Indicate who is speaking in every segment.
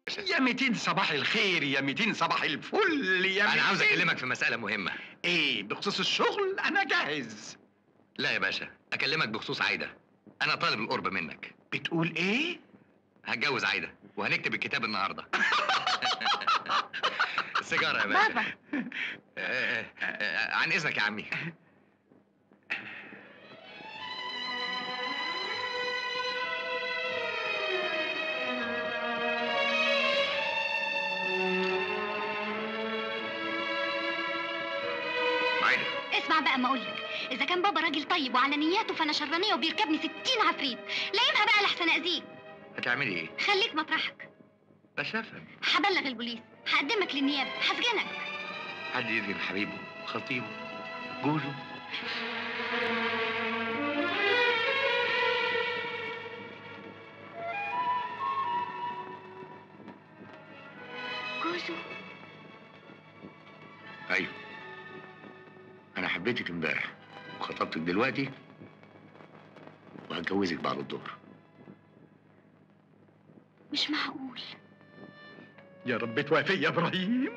Speaker 1: باشا
Speaker 2: يا 200 صباح الخير يا 200 صباح الفل يا
Speaker 1: انا عاوز
Speaker 2: 200.
Speaker 1: اكلمك في مساله مهمه
Speaker 2: ايه بخصوص الشغل انا جاهز
Speaker 1: لا يا باشا اكلمك بخصوص عايده انا طالب القرب منك
Speaker 2: بتقول ايه
Speaker 1: هتجوز عايده وهنكتب الكتاب النهارده سيجاره يا باشا
Speaker 3: بابا.
Speaker 1: آه، آه، آه، عن اذنك يا عمي عايده
Speaker 4: اسمع بقى ما اقولك اذا كان بابا راجل طيب وعلى نياته فانا شرانيه وبيركبني ستين عفريت لاقيمها بقى لحسن اذيك
Speaker 1: هتعملي ايه
Speaker 4: خليك مطرحك
Speaker 1: بس افهم
Speaker 4: هبلغ البوليس هقدمك للنيابه هسجنك
Speaker 1: حد يدري حبيبه خطيبه جوزه
Speaker 4: جوزه
Speaker 1: ايوه انا حبيتك امبارح وخطبتك دلوقتي وهتجوزك بعد الظهر
Speaker 4: مش معقول
Speaker 2: يا رب توافق يا ابراهيم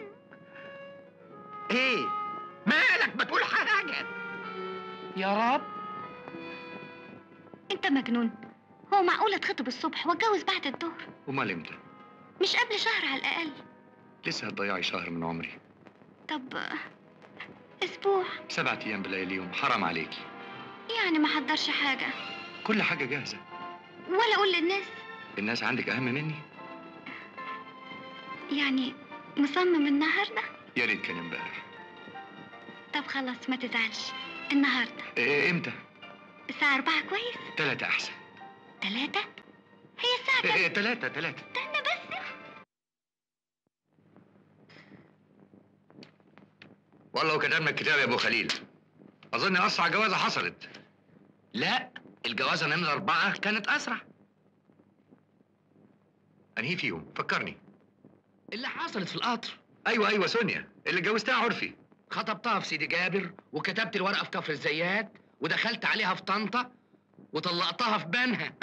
Speaker 2: ايه مالك ما تقول حاجه
Speaker 3: يا رب
Speaker 4: انت مجنون هو معقول اتخطب الصبح واتجوز بعد الظهر
Speaker 1: امال امتى
Speaker 4: مش قبل شهر على الاقل
Speaker 1: لسه هتضيعي شهر من عمري
Speaker 4: طب اسبوع
Speaker 1: سبعة ايام بلياليهم حرام عليكي
Speaker 4: يعني ما حضرش حاجه
Speaker 1: كل حاجه جاهزه
Speaker 4: ولا اقول للناس
Speaker 1: الناس عندك اهم مني
Speaker 4: يعني مصمم النهارده
Speaker 1: يا ريت كان امبارح
Speaker 4: طب خلاص ما تزعلش النهارده
Speaker 1: إيه امتى
Speaker 4: الساعه أربعة كويس
Speaker 1: ثلاثة احسن
Speaker 4: ثلاثة هي الساعه كام
Speaker 1: إيه ثلاثة ثلاثة
Speaker 4: استنى بس
Speaker 1: والله وكتبنا الكتاب يا ابو خليل اظن اسرع جوازه حصلت لا الجوازه نمرة أربعة كانت أسرع أنهي فيهم؟ فكرني
Speaker 3: اللي حصلت في القطر
Speaker 1: أيوة أيوة سونيا اللي جوزتها عرفي
Speaker 3: خطبتها في سيدي جابر وكتبت الورقه في كفر الزيات ودخلت عليها في طنطا وطلقتها في بنها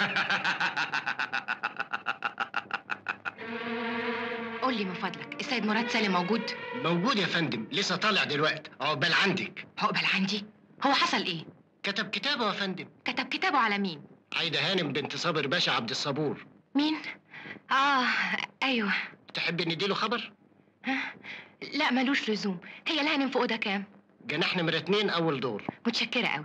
Speaker 5: قول لي من فضلك السيد مراد سالم موجود
Speaker 6: موجود يا فندم لسه طالع دلوقتي عقبال عندك
Speaker 5: عقبال عندي هو حصل ايه
Speaker 6: كتب كتابه يا فندم
Speaker 5: كتب كتابه على مين
Speaker 6: عايده هانم بنت صابر باشا عبد الصبور
Speaker 5: مين اه ايوه
Speaker 6: تحب نديله خبر
Speaker 5: ها؟ لا ملوش لزوم هي الهانم في اوضه كام
Speaker 6: جناح نمرة اتنين أول دور
Speaker 5: متشكره قوي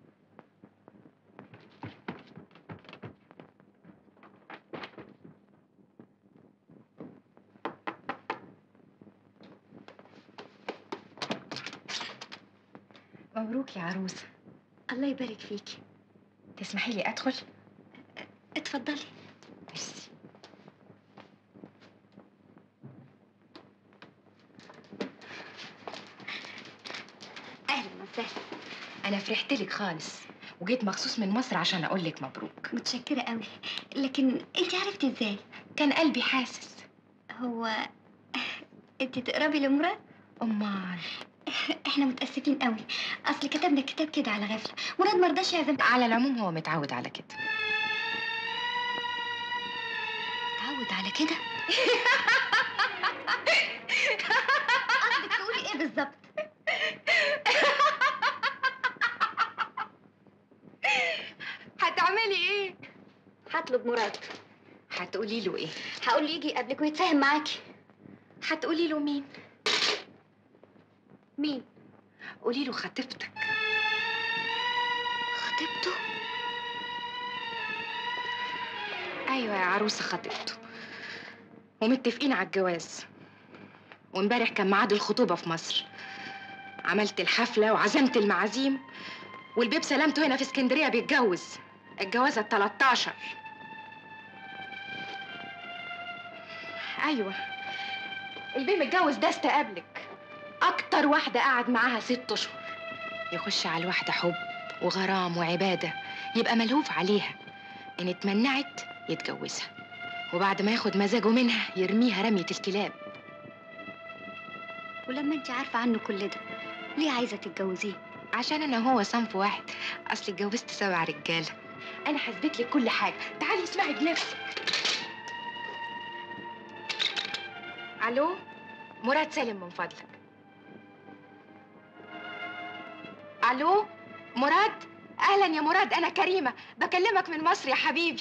Speaker 5: مبروك يا عروسه
Speaker 4: الله يبارك فيكي
Speaker 5: تسمحي لي ادخل
Speaker 4: اتفضلي
Speaker 5: ميرسي
Speaker 4: اهلا وسهلا
Speaker 5: انا فرحت لك خالص وجيت مخصوص من مصر عشان اقول لك مبروك
Speaker 4: متشكره قوي لكن انت عرفتي ازاي
Speaker 5: كان قلبي حاسس
Speaker 4: هو انت تقربي لمراد
Speaker 5: امال
Speaker 4: احنا متاسفين قوي اصل كتبنا الكتاب كده على غفله مراد ما رضاش يعزم
Speaker 5: على العموم هو متعود على كده
Speaker 4: تعود على كده قصدك تقولي ايه بالظبط
Speaker 5: هتعملي ايه
Speaker 4: هطلب مراد
Speaker 5: هتقولي له ايه
Speaker 4: هقول له يجي يقابلك ويتفاهم معاكي
Speaker 5: هتقولي له مين
Speaker 4: مين
Speaker 5: قولي له خطيبتك
Speaker 4: خطيبته
Speaker 5: ايوه يا عروسه خطيبته ومتفقين على الجواز وامبارح كان ميعاد الخطوبه في مصر عملت الحفله وعزمت المعازيم والبيب سلامته هنا في اسكندريه بيتجوز الجوازه ال 13 ايوه البيب متجوز ده استقابلك اكتر واحده قعد معاها ست اشهر يخش على الواحده حب وغرام وعباده يبقى ملهوف عليها ان اتمنعت يتجوزها وبعد ما ياخد مزاجه منها يرميها رميه الكلاب
Speaker 4: ولما انت عارفه عنه كل ده ليه عايزه تتجوزيه
Speaker 5: عشان انا وهو صنف واحد اصلي اتجوزت سبع رجاله انا هثبت لك كل حاجه تعالي اسمعي بنفسك الو مراد سالم من فضلك الو مراد اهلا يا مراد انا كريمه بكلمك من مصر يا حبيبي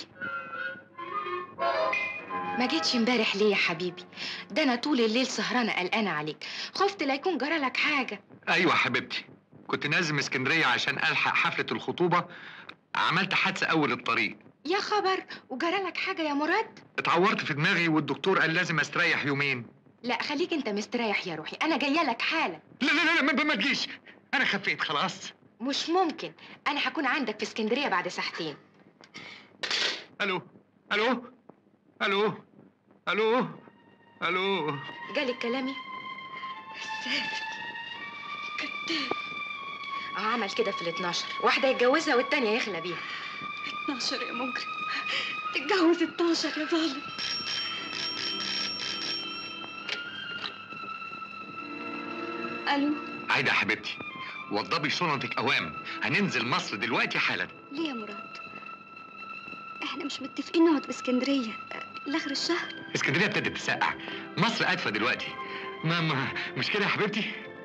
Speaker 5: ما جيتش امبارح ليه يا حبيبي ده انا طول الليل سهرانه قلقانه عليك خفت لا يكون جرالك حاجه
Speaker 1: ايوه حبيبتي كنت نازل من اسكندريه عشان الحق حفله الخطوبه عملت حادثه اول الطريق
Speaker 5: يا خبر وجرالك حاجه يا مراد
Speaker 1: اتعورت في دماغي والدكتور قال لازم استريح يومين
Speaker 5: لا خليك انت مستريح يا روحي انا جايه لك حالا
Speaker 1: لا لا لا ما, ما تجيش انا خفيت خلاص
Speaker 5: مش ممكن انا هكون عندك في اسكندريه بعد ساعتين
Speaker 1: الو الو الو الو الو
Speaker 5: جالك كلامي سافل كذاب اه عمل كده في ال 12 واحده يتجوزها والتانيه يخلى بيها
Speaker 4: 12 يا مجرم تتجوز 12 يا ظالم الو
Speaker 1: عايده يا حبيبتي وضبي شنطك اوام هننزل مصر دلوقتي حالا
Speaker 4: ليه يا مراد احنا مش متفقين نقعد في اسكندريه لاخر الشهر
Speaker 1: اسكندريه ابتدت تسقع مصر ادفى دلوقتي ما ما مش كده يا حبيبتي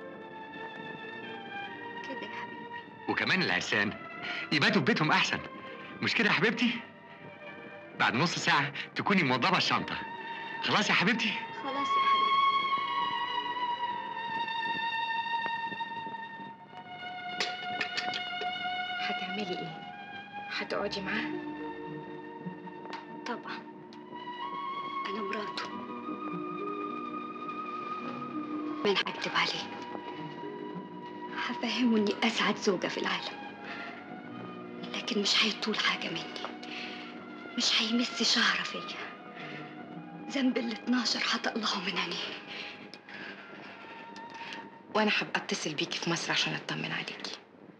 Speaker 4: كده يا حبيبي
Speaker 1: وكمان العرسان يباتوا في بيتهم احسن مش كده يا حبيبتي بعد نص ساعه تكوني موضبه الشنطه خلاص يا حبيبتي
Speaker 4: خلاص يا حبيبي
Speaker 5: هتعملي ايه هتقعدي معاها
Speaker 4: طبعا انا مراته ما انا هكتب عليه هفهمه اني اسعد زوجة في العالم لكن مش هيطول حاجة مني مش هيمس شعرة فيا ذنب ال 12 هتقلعه من عينيه
Speaker 5: وانا هبقى اتصل بيكي في مصر عشان اطمن عليكي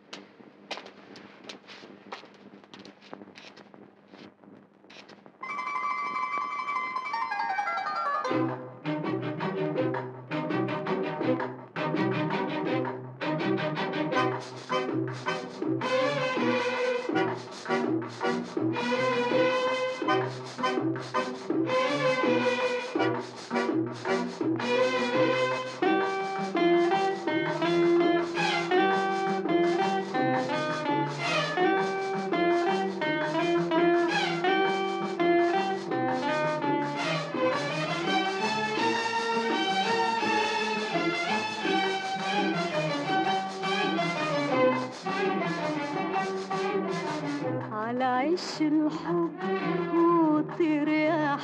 Speaker 7: على عش الحب وطير يا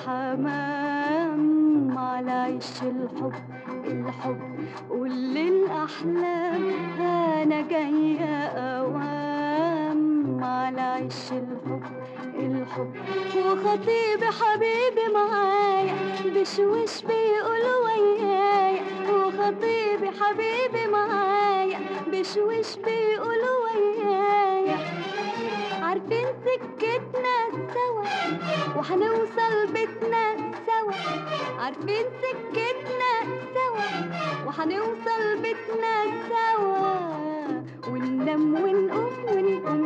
Speaker 7: حمام على عش الحب الحب قول الأحلام أنا جاية أوام على عش الحب الحب وخطيبي حبيبي معايا بشوش بيقول ويايا وخطيبي حبيبي معايا بشوش بيقول ويايا عارفين سكتنا سوا وهنوصل بيتنا سوا عارفين سكتنا سوا وهنوصل بيتنا سوا وننام ونقوم ونقوم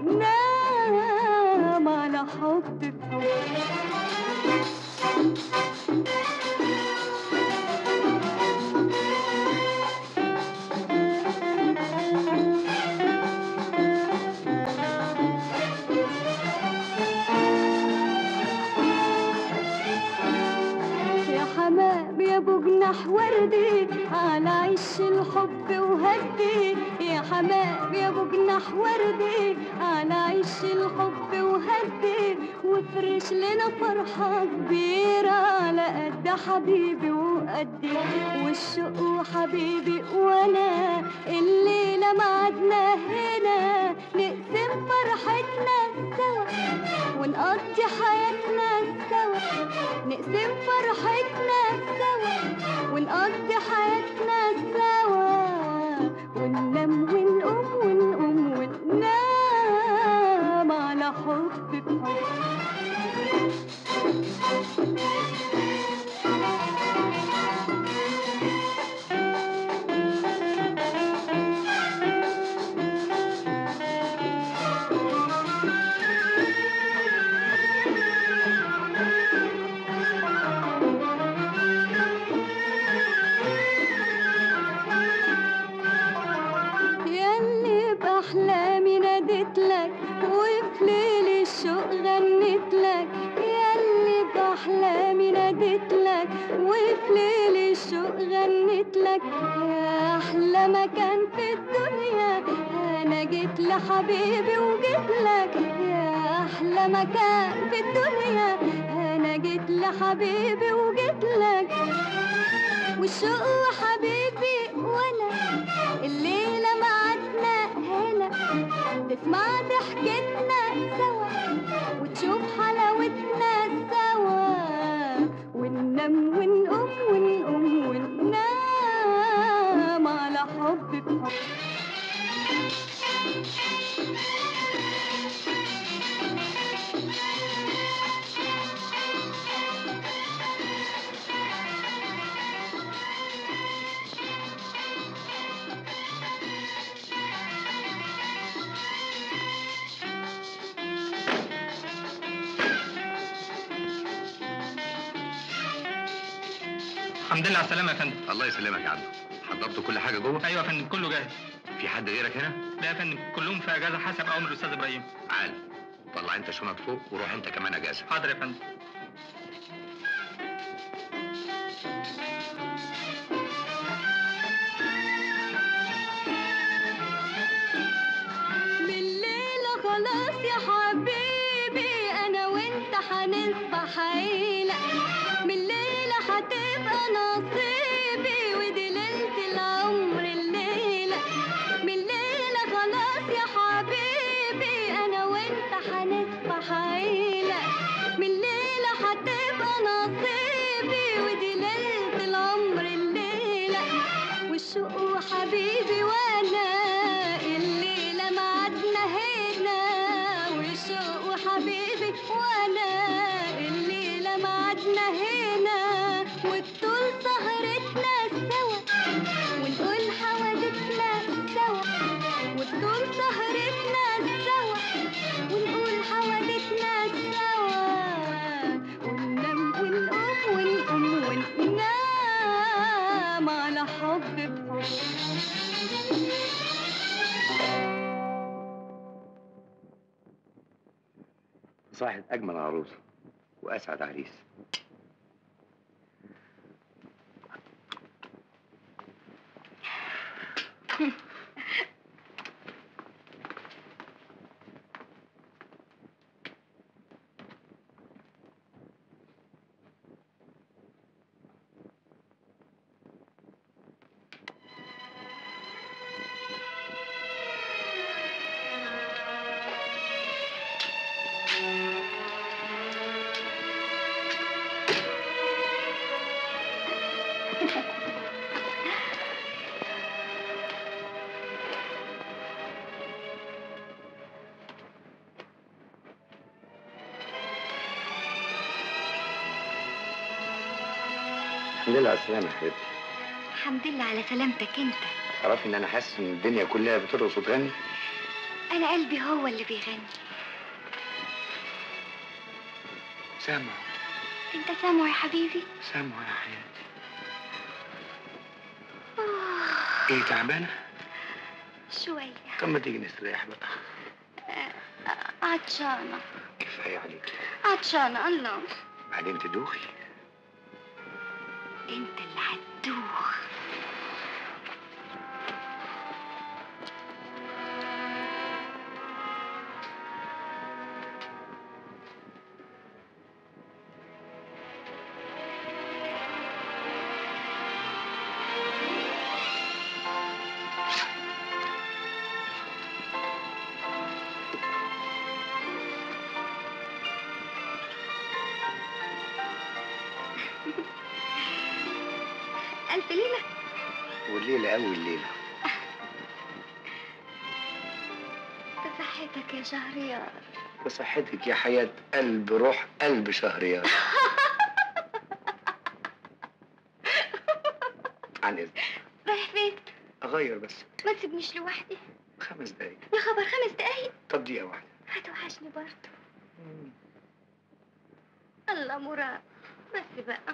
Speaker 7: وننام على حب في حب يا حمام يا ابو جناح وردي على عش الحب وهدي يا حمام يا ابو جناح وردي على عش الحب وهدي وافرش لنا فرحة كبيرة على قد حبيبي وقدي والشوق وحبيبي وانا الليلة معدنا هنا نقسم فرحتنا سوا ونقضي حياتنا سوا نقسم فرحتنا سوا ونقضي حياتنا سوا وننام ونقوم ونقوم وننام على حب بحب
Speaker 4: ناديت لك وفي ليل الشوق غنيت لك يا احلى مكان في الدنيا انا جيت لحبيبي وجيت لك يا احلى مكان في الدنيا انا جيت لحبيبي وجيت لك والشوق وحبيبي وانا الليله معتنا هنا تسمع ضحكتنا سوا وتشوف حلاوتنا سوا وننام ونقوم ونقوم وننام على حب بحب
Speaker 6: الحمد لله على السلامه يا فندم
Speaker 1: الله يسلمك يا عم حضرتوا كل حاجه جوه
Speaker 6: ايوه يا فندم كله جاهز
Speaker 1: في حد غيرك هنا
Speaker 6: لا يا فندم كلهم في اجازه حسب امر الاستاذ ابراهيم
Speaker 1: عال طلع انت شنط فوق وروح انت كمان اجازه
Speaker 6: حاضر يا فندم
Speaker 4: بالليلة خلاص يا حبيبي أنا وأنت هنصبح عيلة بالليلة هتبقى نصيبي ودي ليلة العمر الليلة بالليلة خلاص يا حبيبي أنا وأنت هنصبح عيلة بالليلة هتبقى نصيبي ودي ليلة العمر الليلة والشوق وحبيبي وانا الليله معدنا هنا والشوق وحبيبي وانا الليله معدنا هنا والطول سهرتنا سوا ونقول حوادثنا سوا والطول سهرتنا سوا ونقول حوادثنا سوا وننام ونقوم ونقوم وننام على حب بحب
Speaker 1: صاحب اجمل عروسه واسعد عريس الحمد لله على السلامه يا حبيبتي
Speaker 4: الحمد لله على سلامتك انت
Speaker 1: تعرفي ان انا حاسس ان الدنيا كلها بترقص وتغني
Speaker 4: انا قلبي هو اللي بيغني
Speaker 1: سامع
Speaker 4: انت سامع يا حبيبي
Speaker 1: سامع يا حياتي
Speaker 4: آه،
Speaker 1: ايه تعبانه
Speaker 4: شويه
Speaker 1: طب ما تيجي نستريح بقى
Speaker 4: آه، عطشانه
Speaker 1: كفايه عليك
Speaker 4: عطشانه الله
Speaker 1: بعدين تدوخي
Speaker 4: انت اللي هتدوخ ألف ليلة
Speaker 1: والليله قوي الليله
Speaker 4: بصحتك يا شهريار
Speaker 1: بصحتك يا حياة قلب روح قلب شهريار عن إذن
Speaker 4: رايح فين؟
Speaker 1: أغير بس
Speaker 4: ما تسيبنيش لوحدي
Speaker 1: خمس دقايق
Speaker 4: يا خبر خمس دقايق
Speaker 1: طب دقيقة واحدة
Speaker 4: هتوحشني برضه الله مراد بس بقى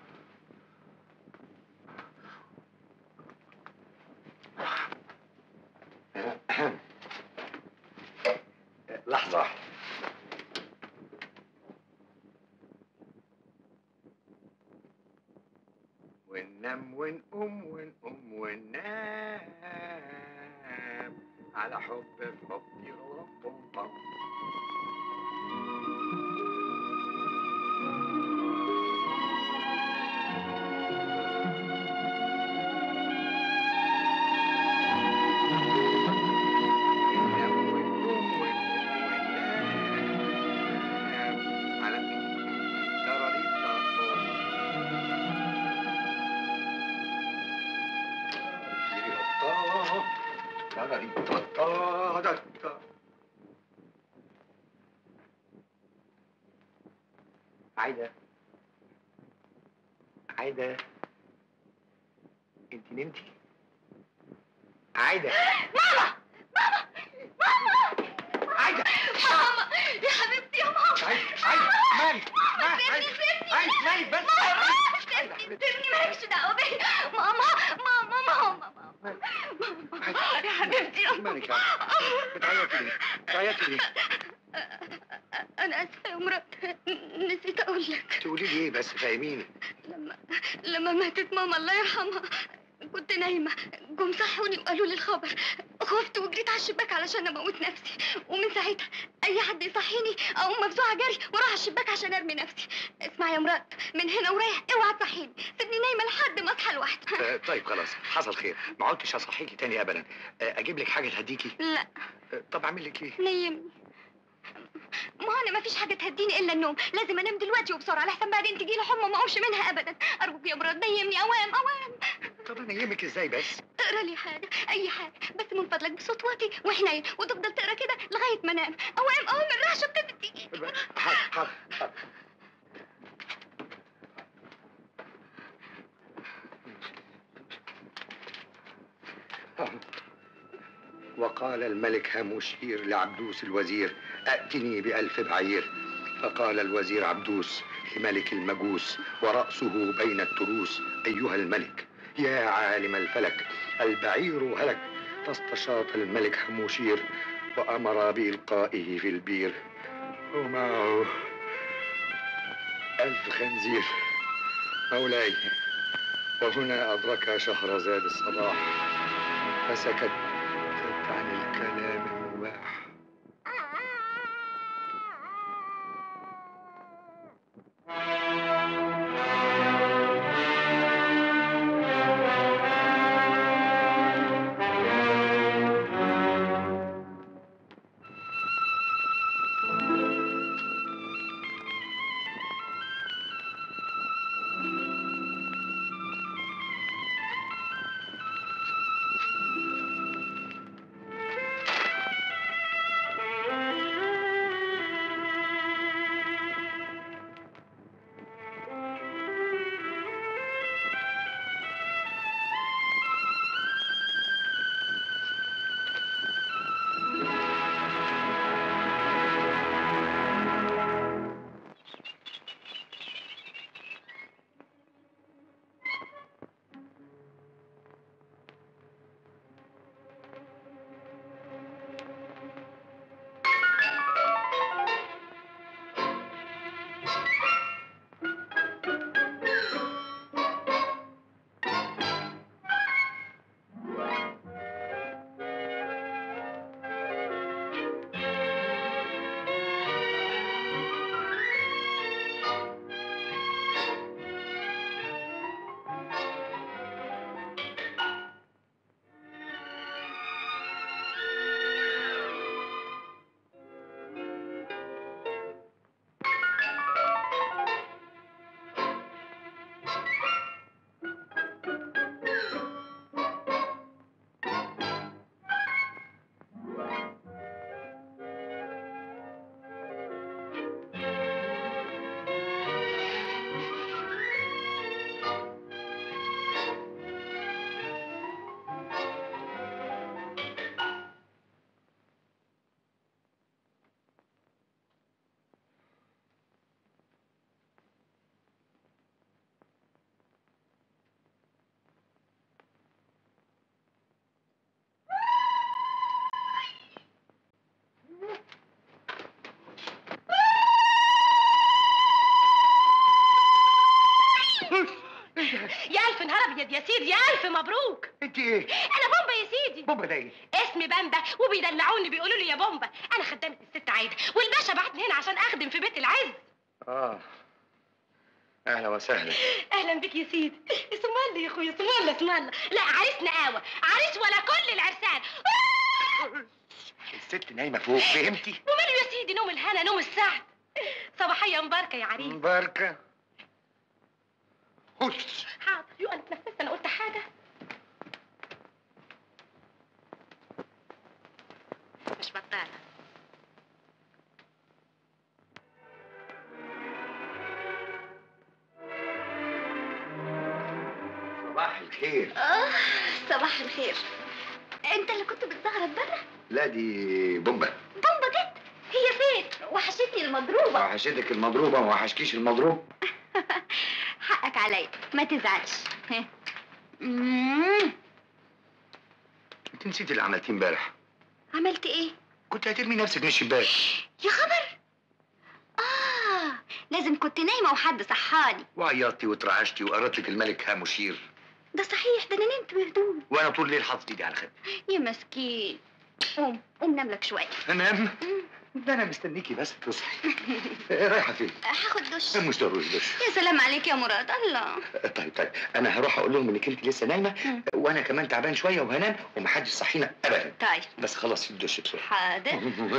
Speaker 1: لحظة واحدة
Speaker 2: وننام ونقوم ونقوم وننام على حب في حب يرم بوم بوم وننام ونقوم ونقوم وننام على تراريتا بوم. عايدة عايدة انت نمتي؟ عايدة
Speaker 4: ماما ماما ماما
Speaker 2: عايدة
Speaker 4: ماما يا حبيبتي يا ماما
Speaker 2: عايدة عايدة مالك مالك
Speaker 4: سيبني
Speaker 2: عايدة
Speaker 4: سيبني
Speaker 2: عايدة مالك بس
Speaker 4: ماما
Speaker 2: عايدة
Speaker 4: سيبني
Speaker 2: حبيبتي
Speaker 4: سيبني مالكش دعوة بيا ماما ماما ماما ماما ماما يا حبيبتي يا
Speaker 2: مالك
Speaker 4: ماما
Speaker 2: يا عايدة؟ بتعيطي ليه؟ بتعيطي ليه؟
Speaker 4: أنا آسفة يا مراد نسيت أقول لك
Speaker 2: تقولي لي ايه بس فاهميني
Speaker 4: لما لما ماتت ماما الله يرحمها كنت نايمة جم صحوني وقالوا لي الخبر خفت وجريت على الشباك علشان اموت نفسي ومن ساعتها اي حد يصحيني اقوم مفزوعة جري واروح على الشباك عشان ارمي نفسي اسمع يا مراد من هنا ورايح اوعى تصحيني سيبني نايمة لحد ما اصحى لوحدي
Speaker 2: آه، طيب خلاص حصل خير ما عدتش هصحيكي تاني ابدا آه، اجيب لك حاجه تهديكي
Speaker 4: لا
Speaker 2: آه، طب اعمل لك ايه
Speaker 4: نيمني ما هو انا مفيش حاجة تهديني الا النوم لازم انام دلوقتي وبسرعة لحسن بعدين تجيلي حمى ما اقومش منها ابدا ارجوك يا مراد نيمني اوام اوام
Speaker 2: طب انا يهمك ازاي بس
Speaker 4: اقرا لي حاجة أي حاجة بس من فضلك بصوت واطي وحنين وتفضل تقرا كده لغاية ما أنام أوام أوام الرعشة ابتدت تيجي
Speaker 2: حاضر حاضر حاضر. وقال الملك هاموشير لعبدوس الوزير ائتني بألف بعير فقال الوزير عبدوس لملك المجوس ورأسه بين التروس أيها الملك يا عالم الفلك البعير هلك فاستشاط الملك هاموشير وأمر بإلقائه في البير ومعه ألف خنزير مولاي وهنا أدرك شهرزاد الصباح فسكت عن الكلام المباح
Speaker 8: يا الف نهار ابيض يا سيدي يا الف مبروك
Speaker 2: انت ايه
Speaker 8: انا بومبا يا سيدي
Speaker 2: بابا ده ايه
Speaker 8: اسمي بامبا وبيدلعوني بيقولوا لي يا بومبا انا خدامه الست عايده والباشا بعتني هنا عشان اخدم في بيت العز
Speaker 2: اه اهلا وسهلا
Speaker 8: اهلا بك يا سيدي اسم الله يا اخويا اسم الله اسم الله لا عريسنا قهوه عريس ولا كل العرسان
Speaker 2: الست نايمه فوق فهمتي
Speaker 8: وماله يا سيدي نوم الهنا نوم السعد صباحيه مباركه يا عريس
Speaker 2: مباركه هش
Speaker 8: حاضر يو انا اتنفست انا قلت حاجه مش بطاله
Speaker 2: صباح الخير
Speaker 4: اه صباح الخير انت اللي كنت بتزغرط بره
Speaker 2: لا دي بومبا
Speaker 4: بومبا جت هي فين وحشتني المضروبه
Speaker 2: وحشتك المضروبه ما وحشكيش المضروب
Speaker 4: حقك عليا ما تزعلش ها. مم.
Speaker 2: انت نسيتي اللي عملتيه امبارح
Speaker 4: عملت ايه
Speaker 2: كنت هترمي نفسك من الشباك
Speaker 4: يا خبر اه لازم كنت نايمه وحد صحاني
Speaker 2: وعيطتي وترعشتي وقرت لك الملك هامشير
Speaker 4: ده صحيح ده انا نمت بهدوء
Speaker 2: وانا طول الليل حاطط ايدي على خدي
Speaker 4: يا مسكين قوم قوم نام لك شويه
Speaker 2: انام ده انا مستنيكي بس تصحي إيه، رايحه فين
Speaker 4: هاخد دش
Speaker 2: مش ضروري دش
Speaker 4: يا سلام عليك يا مراد الله
Speaker 2: طيب طيب انا هروح اقول لهم انك انت لسه نايمه
Speaker 4: مم.
Speaker 2: وانا كمان تعبان شويه وهنام ومحدش صحينا ابدا
Speaker 4: طيب
Speaker 2: بس خلص الدش بسرعه
Speaker 4: حاضر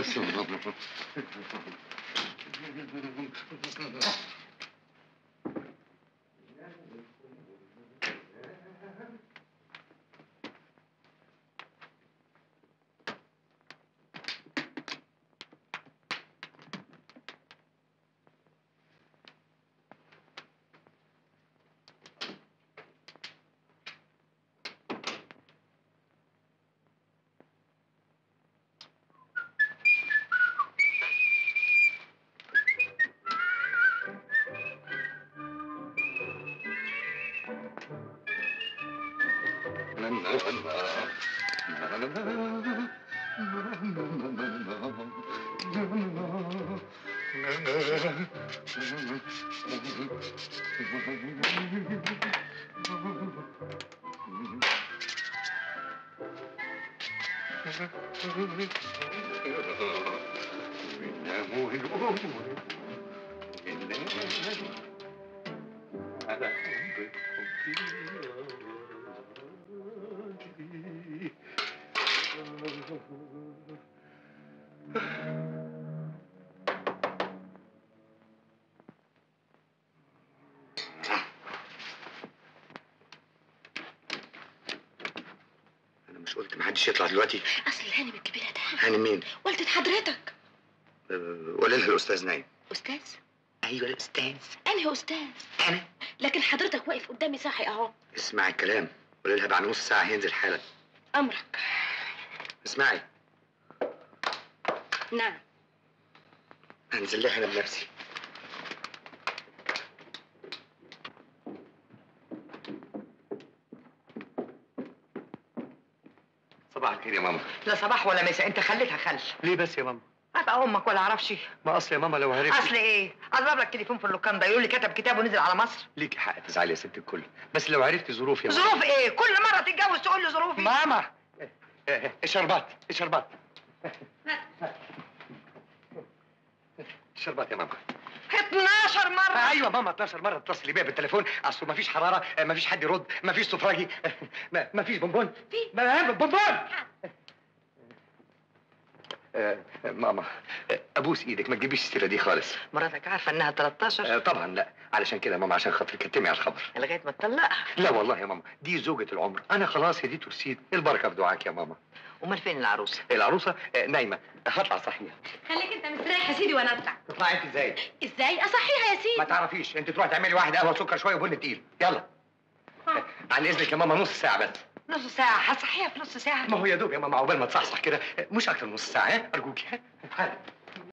Speaker 2: انا مش قلت محدش يطلع دلوقتي
Speaker 8: اصل الهانم الكبيره ده
Speaker 2: هاني مين
Speaker 8: والدة حضرتك
Speaker 2: أه، ولا لها الاستاذ نايم
Speaker 8: استاذ
Speaker 2: ايوه الاستاذ
Speaker 8: انهي استاذ
Speaker 2: انا
Speaker 8: لكن حضرتك واقف قدامي صاحي اهو
Speaker 2: اسمعي الكلام ولا لها بعد نص ساعه هينزل حالا
Speaker 8: امرك
Speaker 2: اسمعي
Speaker 8: نعم
Speaker 2: هنزل لها انا بنفسي صباح الخير يا ماما
Speaker 9: لا صباح ولا مساء انت خليتها خل
Speaker 1: ليه بس يا ماما
Speaker 9: ابقى امك ولا اعرفش
Speaker 1: ما اصل يا ماما لو عرفت
Speaker 9: اصل ايه اضرب لك تليفون في اللوكان ده يقول لي كتب كتاب ونزل على مصر
Speaker 1: ليكي حق تزعلي يا ست الكل بس لو عرفتي ظروف يا ماما
Speaker 9: ظروف ايه كل مره تتجوز تقول لي ظروفي
Speaker 1: ماما إيه، إيه، الشربات الشربات الشربات يا ماما
Speaker 9: 12 مره
Speaker 1: ايوه ماما 12 مره اتصلي بيا بالتليفون اصله ما فيش حراره ما فيش حد يرد ما فيش سفراجي ما فيش بونبون
Speaker 8: في.
Speaker 1: ما- بونبون آه، ماما آه، ابوس ايدك ما تجيبيش السيره دي خالص
Speaker 9: مراتك عارفه انها 13
Speaker 1: آه، طبعا لا علشان كده يا ماما عشان خاطرك كتمي على الخبر
Speaker 9: لغايه ما تطلقها
Speaker 1: لا والله يا ماما دي زوجة العمر انا خلاص هديت ورسيت البركه في دعاك يا ماما
Speaker 9: امال فين العروسه
Speaker 1: العروسه آه، نايمه هطلع صحيح
Speaker 8: خليك انت مستريح يا سيدي وانا اطلع
Speaker 1: تطلعي انت ازاي
Speaker 8: ازاي اصحيها يا
Speaker 1: ما
Speaker 8: سيدي
Speaker 1: تعرفيش انت تروحي تعملي واحد قهوه سكر شويه وبن تقيل يلا عن اذنك يا ماما نص ساعه بس
Speaker 9: نص ساعه هصحيها في نص ساعه
Speaker 1: ما هو يا دوب يا ماما عقبال ما تصحصح كده مش اكتر من نص ساعه ها ارجوك ها